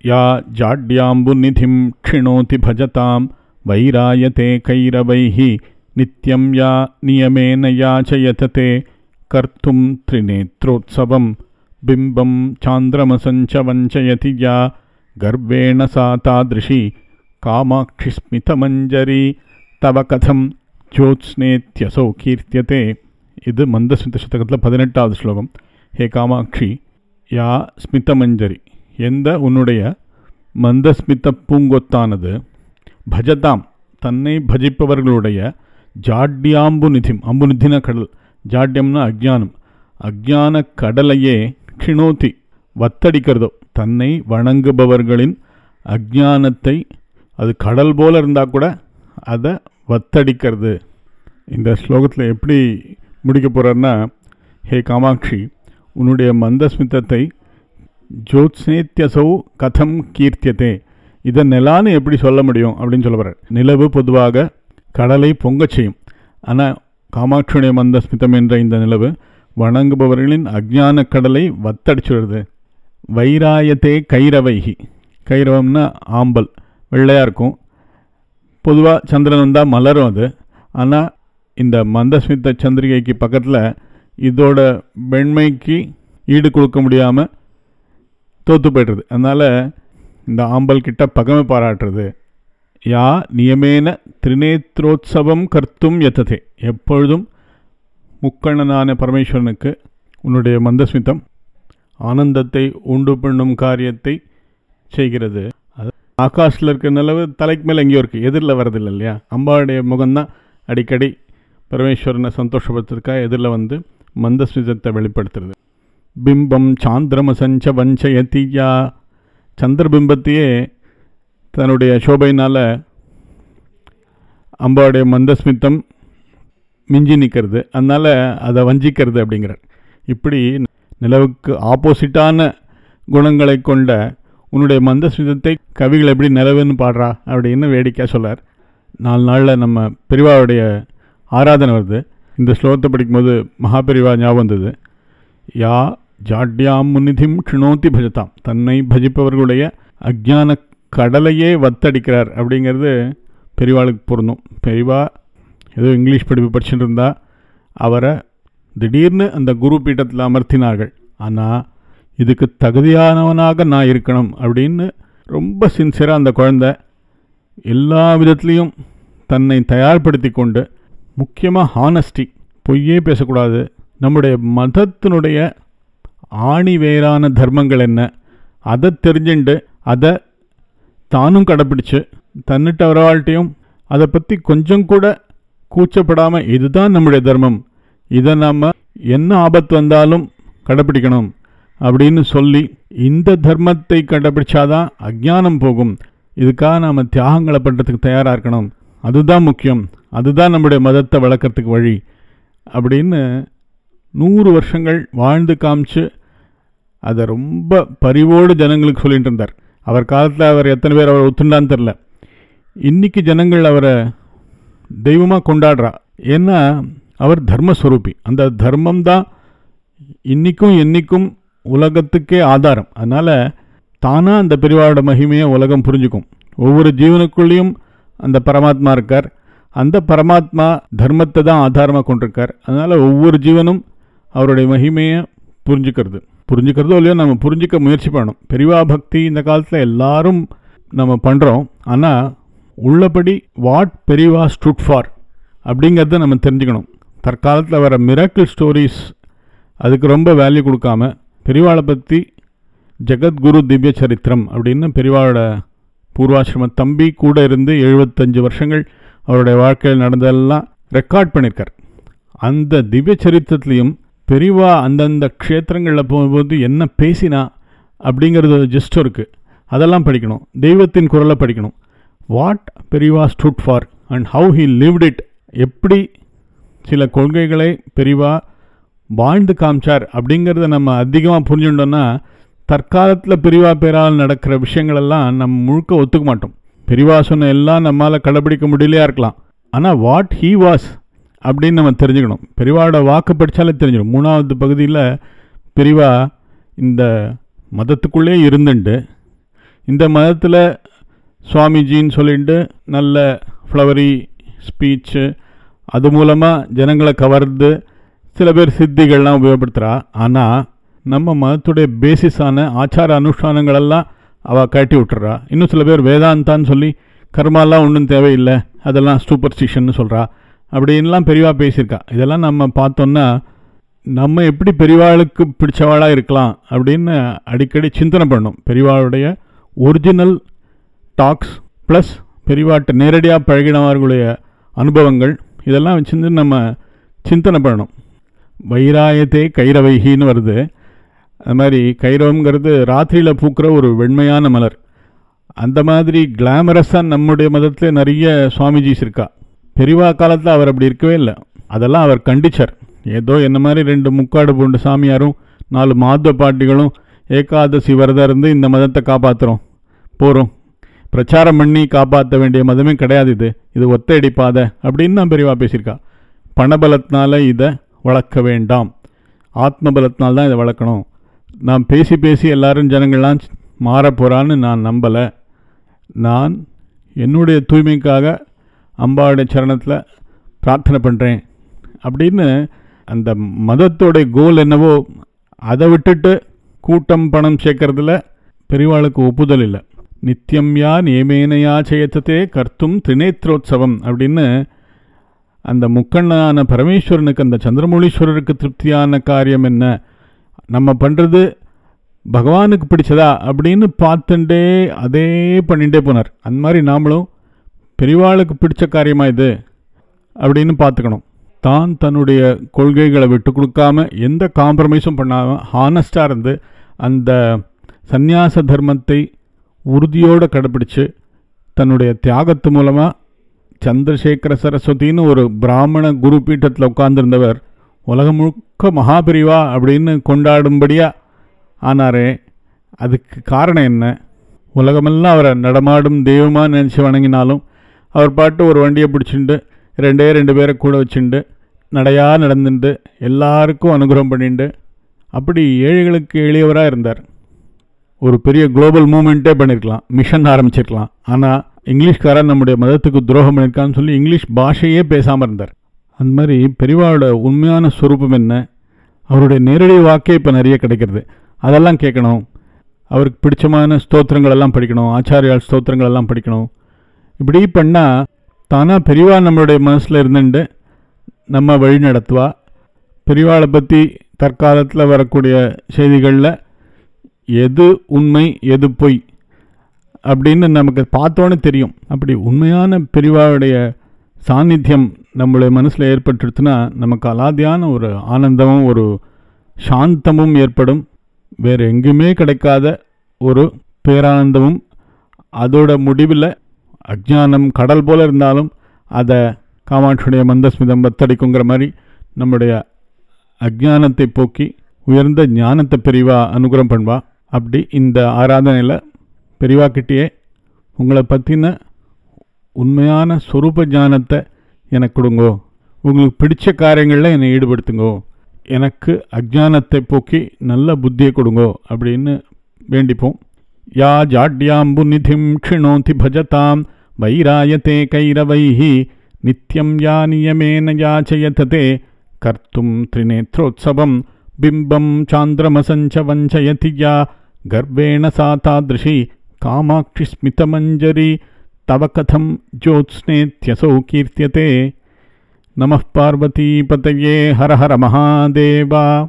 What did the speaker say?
யா ஜாட்யாம்புநிதிம் க்ஷிணோதி பஜதாம் வைராயதே கைரவைः நித்யம் யா நியமேன யாச்சயததே கர்த்தும் त्रिनेत्रोत्सवं बिम्बं चान्द्रमसञ्च वञ्चयति या गर्वेण सा तादृशी कामाक्षिस्मितमञ्जरी तव कथं ஜோத்ஸ்னேத்யசோ கீர்த்தியதே இது மந்தஸ்மித சதகத்தில் பதினெட்டாவது ஸ்லோகம் ஹே காமாட்சி யா ஸ்மிதமஞ்சரி எந்த உன்னுடைய மந்தஸ்மித பூங்கொத்தானது பஜதாம் தன்னை பஜிப்பவர்களுடைய ஜாட்யாம்பு நிதிம் அம்புநிதின கடல் ஜாட்யம்னா அஜ்ஞானம் அஜ்ஞான கடலையே க்ஷிணோதி வத்தடிக்கிறதோ தன்னை வணங்குபவர்களின் அஜ்ஞானத்தை அது கடல் போல இருந்தால் கூட அதை வத்தடிக்கிறது இந்த ஸ்லோகத்தில் எப்படி முடிக்க போகிறார்னா ஹே காமாட்சி உன்னுடைய மந்தஸ்மிதத்தை ஜோத்ஸ்னேத்யசௌ கதம் கீர்த்தியதே இதை நிலான்னு எப்படி சொல்ல முடியும் அப்படின்னு சொல்ல போகிறார் நிலவு பொதுவாக கடலை பொங்கச் செய்யும் ஆனால் காமாட்சியுடைய மந்தஸ்மிதம் என்ற இந்த நிலவு வணங்குபவர்களின் அஜ்ஞான கடலை வத்தடிச்சுடுறது வைராயத்தே கைரவைகி கைரவம்னா ஆம்பல் வெள்ளையாக இருக்கும் பொதுவாக சந்திரன் வந்தால் மலரும் அது ஆனால் இந்த மந்தஸ்மித சந்திரிகைக்கு பக்கத்தில் இதோட வெண்மைக்கு ஈடு கொடுக்க முடியாமல் தோற்று போய்டுறது அதனால் இந்த ஆம்பல் கிட்ட பகமை பாராட்டுறது யா நியமேன திரிநேத்ரோத்சவம் கர்த்தும் எத்ததே எப்பொழுதும் முக்கண்ணனான பரமேஸ்வரனுக்கு உன்னுடைய மந்தஸ்மிதம் ஆனந்தத்தை உண்டு பண்ணும் காரியத்தை செய்கிறது அது ஆகாஷில் இருக்கிற நிலவு தலைக்கு மேலே எங்கேயோ இருக்குது எதிரில் வரதில்லை இல்லையா அம்பாவுடைய முகம்தான் அடிக்கடி பரமேஸ்வரனை சந்தோஷப்படுத்துறதுக்காக எதிரில் வந்து மந்தஸ்மிதத்தை வெளிப்படுத்துறது பிம்பம் சாந்திரமசஞ்ச வஞ்சயத்தியா சந்திரபிம்பத்தையே தன்னுடைய சோபையினால் அம்பாவுடைய மந்தஸ்மித்தம் மிஞ்சி நிற்கிறது அதனால் அதை வஞ்சிக்கிறது அப்படிங்கிறார் இப்படி நிலவுக்கு ஆப்போசிட்டான குணங்களை கொண்ட உன்னுடைய மந்தஸ்மிதத்தை கவிகள் எப்படி நிலவுன்னு பாடுறா அப்படின்னு வேடிக்கையாக சொல்லார் நாலு நாளில் நம்ம பெரிவாவுடைய ஆராதனை வருது இந்த ஸ்லோகத்தை படிக்கும்போது மகாபெரிவா ஞாபகம் வந்தது யா ஜாட்யாம் முன்னிதிம் க்ஷிணோத்தி பஜதாம் தன்னை பஜிப்பவர்களுடைய அஜ்ஞான கடலையே வத்தடிக்கிறார் அப்படிங்கிறது பெரிவாளுக்கு பொருந்தும் பெரிவா ஏதோ இங்கிலீஷ் படிப்பு படிச்சுட்டு இருந்தா அவரை திடீர்னு அந்த குரு பீட்டத்தில் அமர்த்தினார்கள் ஆனால் இதுக்கு தகுதியானவனாக நான் இருக்கணும் அப்படின்னு ரொம்ப சின்சியராக அந்த குழந்த எல்லா விதத்துலேயும் தன்னை தயார்படுத்தி கொண்டு முக்கியமாக ஹானஸ்டி பொய்யே பேசக்கூடாது நம்முடைய மதத்தினுடைய ஆணி வேறான தர்மங்கள் என்ன அதை தெரிஞ்சுண்டு அதை தானும் கடைப்பிடிச்சு தன்னிட்ட வரவாழ்ட்டையும் அதை பற்றி கொஞ்சம் கூட கூச்சப்படாமல் இதுதான் நம்முடைய தர்மம் இதை நாம் என்ன ஆபத்து வந்தாலும் கடைப்பிடிக்கணும் அப்படின்னு சொல்லி இந்த தர்மத்தை கடைப்பிடிச்சாதான் அஜ்ஞானம் போகும் இதுக்காக நாம் தியாகங்களை பண்ணுறதுக்கு தயாராக இருக்கணும் அதுதான் முக்கியம் அதுதான் நம்முடைய மதத்தை வளர்க்குறதுக்கு வழி அப்படின்னு நூறு வருஷங்கள் வாழ்ந்து காமிச்சு அதை ரொம்ப பரிவோடு ஜனங்களுக்கு சொல்லிட்டு இருந்தார் அவர் காலத்தில் அவர் எத்தனை பேர் அவர் ஒத்துண்டான்னு தெரில இன்றைக்கி ஜனங்கள் அவரை தெய்வமாக கொண்டாடுறா ஏன்னா அவர் தர்மஸ்வரூபி அந்த தர்மம் தான் இன்றைக்கும் என்றைக்கும் உலகத்துக்கே ஆதாரம் அதனால் தானாக அந்த பெரியவாரோட மகிமையை உலகம் புரிஞ்சுக்கும் ஒவ்வொரு ஜீவனுக்குள்ளேயும் அந்த பரமாத்மா இருக்கார் அந்த பரமாத்மா தர்மத்தை தான் ஆதாரமாக கொண்டிருக்கார் அதனால் ஒவ்வொரு ஜீவனும் அவருடைய மகிமையை புரிஞ்சுக்கிறது புரிஞ்சுக்கிறதோ இல்லையோ நம்ம புரிஞ்சிக்க முயற்சி பண்ணணும் பெரிவா பக்தி இந்த காலத்தில் எல்லாரும் நம்ம பண்ணுறோம் ஆனால் உள்ளபடி வாட் பெரிவா ஸ்டுட் ஃபார் அப்படிங்கிறத நம்ம தெரிஞ்சுக்கணும் தற்காலத்தில் வர மிராக்கிள் ஸ்டோரிஸ் அதுக்கு ரொம்ப வேல்யூ கொடுக்காம பெரிவாளை பற்றி ஜெகத்குரு திவ்ய சரித்திரம் அப்படின்னு பெரிவாளோட பூர்வாசிரம தம்பி கூட இருந்து எழுபத்தஞ்சு வருஷங்கள் அவருடைய வாழ்க்கையில் நடந்ததெல்லாம் ரெக்கார்ட் பண்ணியிருக்கார் அந்த திவ்ய சரித்திரத்துலேயும் பெரிவா அந்தந்த க்ஷேத்திரங்களில் போகும்போது என்ன பேசினா அப்படிங்கிறது ஜஸ்ட் இருக்குது அதெல்லாம் படிக்கணும் தெய்வத்தின் குரலை படிக்கணும் what Periva stood for and how he lived it எப்படி சில கொள்கைகளை பெரிவா வாழ்ந்து காமிச்சார் அப்படிங்கிறத நம்ம அதிகமாக புரிஞ்சுட்டோம்னா தற்காலத்தில் பெரிவா பேரால் நடக்கிற விஷயங்களெல்லாம் நம்ம முழுக்க ஒத்துக்க மாட்டோம் பெரிவா சொன்ன எல்லாம் நம்மளால் கடைபிடிக்க முடியலையா இருக்கலாம் ஆனால் வாட் ஹீ வாஸ் அப்படின்னு நம்ம தெரிஞ்சுக்கணும் பெரிவாவோட வாக்கு படித்தாலே தெரிஞ்சிடும் மூணாவது பகுதியில் பெரிவா இந்த மதத்துக்குள்ளே இருந்துட்டு இந்த மதத்தில் சுவாமிஜின்னு சொல்லிட்டு நல்ல ஃப்ளவரி ஸ்பீச்சு அது மூலமாக ஜனங்களை கவர்ந்து சில பேர் சித்திகள்லாம் உபயோகப்படுத்துகிறா ஆனால் நம்ம மதத்துடைய பேசிஸான ஆச்சார அனுஷ்டானங்களெல்லாம் அவள் காட்டி விட்டுறா இன்னும் சில பேர் வேதாந்தான்னு சொல்லி கர்மாலாம் ஒன்றும் தேவையில்லை அதெல்லாம் சூப்பர்ஸ்டிஷன்னு சொல்கிறா அப்படின்லாம் பெரியவா பேசியிருக்கா இதெல்லாம் நம்ம பார்த்தோன்னா நம்ம எப்படி பெரியவாளுக்கு பிடிச்சவாளாக இருக்கலாம் அப்படின்னு அடிக்கடி சிந்தனை பண்ணணும் பெரியவாளுடைய ஒரிஜினல் டாக்ஸ் ப்ளஸ் பெரியவாட்ட நேரடியாக பழகினவர்களுடைய அனுபவங்கள் இதெல்லாம் வச்சுருந்து நம்ம சிந்தனை பண்ணணும் வைராயத்தே கைரவைகின்னு வருது அது மாதிரி கைரவங்கிறது ராத்திரியில் பூக்கிற ஒரு வெண்மையான மலர் அந்த மாதிரி கிளாமரஸாக நம்முடைய மதத்தில் நிறைய சுவாமிஜிஸ் இருக்கா பெரியவா காலத்தில் அவர் அப்படி இருக்கவே இல்லை அதெல்லாம் அவர் கண்டிச்சார் ஏதோ என்ன மாதிரி ரெண்டு முக்காடு பூண்டு சாமியாரும் நாலு மாத பாட்டிகளும் ஏகாதசி விரதம் இருந்து இந்த மதத்தை காப்பாற்றுறோம் போகிறோம் பிரச்சாரம் பண்ணி காப்பாற்ற வேண்டிய மதமே கிடையாது இது இது ஒத்தையடி பாதை அப்படின்னு தான் பெரியவா பேசியிருக்கா பணபலத்தினால இதை வளர்க்க வேண்டாம் ஆத்மபலத்தினால தான் இதை வளர்க்கணும் நான் பேசி பேசி எல்லாரும் ஜனங்கள்லாம் மாறப் போகிறான்னு நான் நம்பலை நான் என்னுடைய தூய்மைக்காக அம்பாவுடைய சரணத்தில் பிரார்த்தனை பண்ணுறேன் அப்படின்னு அந்த மதத்தோடைய கோல் என்னவோ அதை விட்டுட்டு கூட்டம் பணம் சேர்க்கறதுல பெரியவாளுக்கு ஒப்புதல் இல்லை நித்தியம் யா நியமேனையா செய்யத்தே கர்த்தும் திரிநேத்ரோத்சவம் அப்படின்னு அந்த முக்கண்ணான பரமேஸ்வரனுக்கு அந்த சந்திரமௌலீஸ்வரருக்கு திருப்தியான காரியம் என்ன நம்ம பண்ணுறது பகவானுக்கு பிடிச்சதா அப்படின்னு பார்த்துட்டே அதே பண்ணிகிட்டே போனார் அந்த மாதிரி நாமளும் பெரியவாளுக்கு பிடிச்ச காரியமா இது அப்படின்னு பார்த்துக்கணும் தான் தன்னுடைய கொள்கைகளை விட்டு கொடுக்காம எந்த காம்ப்ரமைஸும் பண்ணாமல் ஹானஸ்டாக இருந்து அந்த சந்நியாச தர்மத்தை உறுதியோடு கடைப்பிடிச்சு தன்னுடைய தியாகத்து மூலமாக சந்திரசேகர சரஸ்வதினு ஒரு பிராமண குரு பீட்டத்தில் உட்கார்ந்திருந்தவர் உலகம் முழுக்க மகாபிரிவா அப்படின்னு கொண்டாடும்படியாக ஆனாரே அதுக்கு காரணம் என்ன உலகமெல்லாம் அவரை நடமாடும் தெய்வமாக நினச்சி வணங்கினாலும் அவர் பாட்டு ஒரு வண்டியை பிடிச்சிண்டு ரெண்டே ரெண்டு பேரை கூட வச்சுண்டு நடையாக நடந்துட்டு எல்லாருக்கும் அனுகிரகம் பண்ணிண்டு அப்படி ஏழைகளுக்கு எளியவராக இருந்தார் ஒரு பெரிய குளோபல் மூமெண்ட்டே பண்ணியிருக்கலாம் மிஷன் ஆரம்பிச்சிருக்கலாம் ஆனால் இங்கிலீஷ்காரன் நம்முடைய மதத்துக்கு துரோகம் பண்ணியிருக்கான்னு சொல்லி இங்கிலீஷ் பாஷையே பேசாமல் இருந்தார் அந்த மாதிரி பெரியவாவோட உண்மையான ஸ்வரூபம் என்ன அவருடைய நேரடி வாக்கே இப்போ நிறைய கிடைக்கிறது அதெல்லாம் கேட்கணும் அவருக்கு பிடிச்சமான ஸ்தோத்திரங்கள் எல்லாம் படிக்கணும் ஆச்சாரியால் ஸ்தோத்திரங்கள் எல்லாம் படிக்கணும் இப்படி பண்ணால் தானாக பெரியவா நம்மளுடைய மனசில் இருந்துட்டு நம்ம வழி நடத்துவா பெரியவாளை பற்றி தற்காலத்தில் வரக்கூடிய செய்திகளில் எது உண்மை எது பொய் அப்படின்னு நமக்கு பார்த்தோன்னே தெரியும் அப்படி உண்மையான பெரியவாவுடைய சாநித்தியம் நம்மளுடைய மனசில் ஏற்பட்டுருச்சுன்னா நமக்கு அலாதியான ஒரு ஆனந்தமும் ஒரு சாந்தமும் ஏற்படும் வேறு எங்கேயுமே கிடைக்காத ஒரு பேரானந்தமும் அதோட முடிவில் அஜ்ஞானம் கடல் போல இருந்தாலும் அதை காமாட்சியுடைய மந்தஸ்மிதம் பத்தடிக்குங்கிற மாதிரி நம்முடைய அஜ்ஞானத்தை போக்கி உயர்ந்த ஞானத்தை பெரிவா அனுகிரகம் பண்ணுவா அப்படி இந்த ஆராதனையில் பெரிவா கிட்டேயே உங்களை பற்றின உண்மையான சொரூப ஞானத்தை எனக்கு கொடுங்கோ உங்களுக்கு பிடிச்ச காரியங்களில் என்னை ஈடுபடுத்துங்கோ எனக்கு அஜ்ஞானத்தை போக்கி நல்ல புத்தியை கொடுங்கோ அப்படின்னு வேண்டிப்போம் யா ஜாட்யாம்பு நிதிம் க்ஷிணோதி பஜதாம் வைராயத்தே கைரவைஹி நித்யம் யா நியமேன யாச்சயததே கர்த்தும் त्रिनेत्रोत्सवं बिम्बं चान्द्रमसञ्च वञ्चयति या गर्वेण सा तादृशी कामाक्षि स्मितमञ्जरी तव कथं ज्योत्स्नेत्यसौ कीर्त्यते नमः पार्वतीपतये हर हर महादेवा